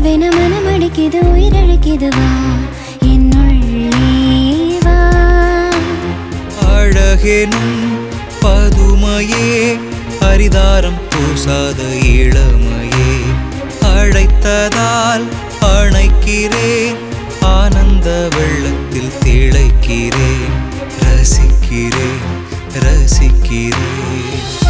படபடவென மனமடிக்குது உயிரழைக்குது வா என்னுள்ளே வா அழகெனும் பதுமையே ஹரிதாரம் பூசாத இளமையே அழைத்ததால் அணைக்கிறேன் ஆனந்த வெள்ளத்தில் திளைக்கிறேன் ரசிக்கிறேன் ரசிக்கிறேன்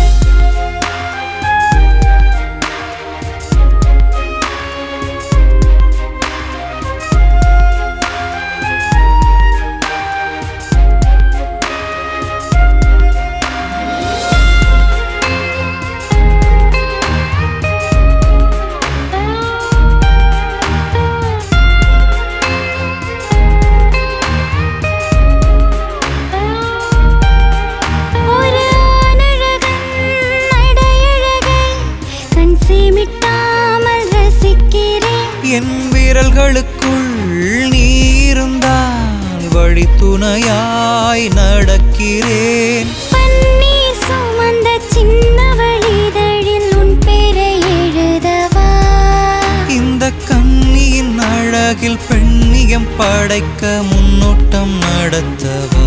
ஒரு ஆணழகன் நடையழகை கண் சிமிட்டாமல் ரசிக்கிறேன் என் விரல்களுக்குள் நீ இருந்தால் வழி துணையாய் நடக்கிறேன் பன்னீர் சுமந்த சின்னவளிதழில் உன் பெயரை எழுதவா இந்த கண்ணியின் அழகில் பெண்ணியம் படைக்க முன்னோட்டம் நடத்தவா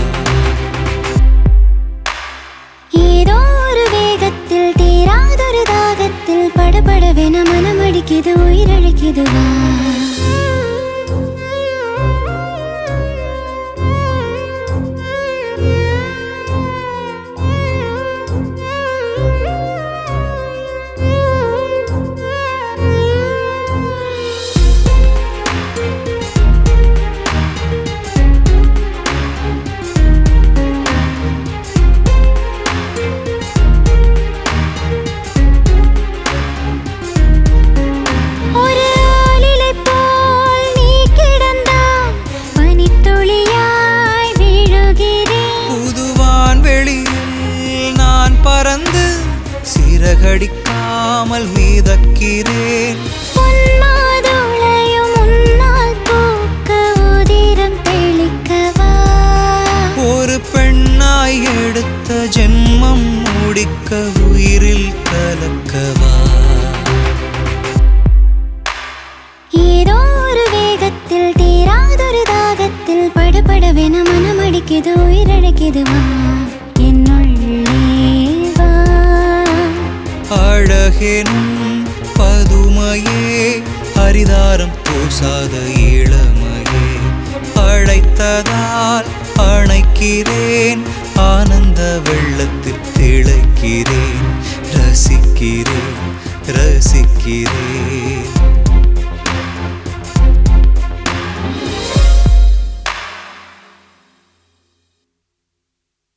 ஏதோ ஒரு வேகத்தில் தீராதொரு தாகத்தில் படபடவென மனமடிக்குது உயிரழைக்குது வா ஒரு ஆளிலை போல் நீ கிடந்தால் பனித்துளியாய் விழுகிறேன் புதுவான் வெளியில் நான் பறந்து சிறகடிக்காமல் மீதக்கிறேன் பொன்மாதுளையும் உன்னால் பூக்க உதிரம் தெளிக்கவா ஒரு பெண்ணாய் எடுத்த ஜென்மம் முடிக்க உயிரில் கலக்கவா ஏதோ ஒரு வேகத்தில் தீராதொரு தாகத்தில் படபடவென மனமடிக்குது உயிரழைக்குது வா என்னுள்ளே வா அழகெனும் பதுமையே ஹரிதாரம் பூசாத இளமையே அழைத்ததால் அணைக்கிறேன் ஆனந்த வெள்ள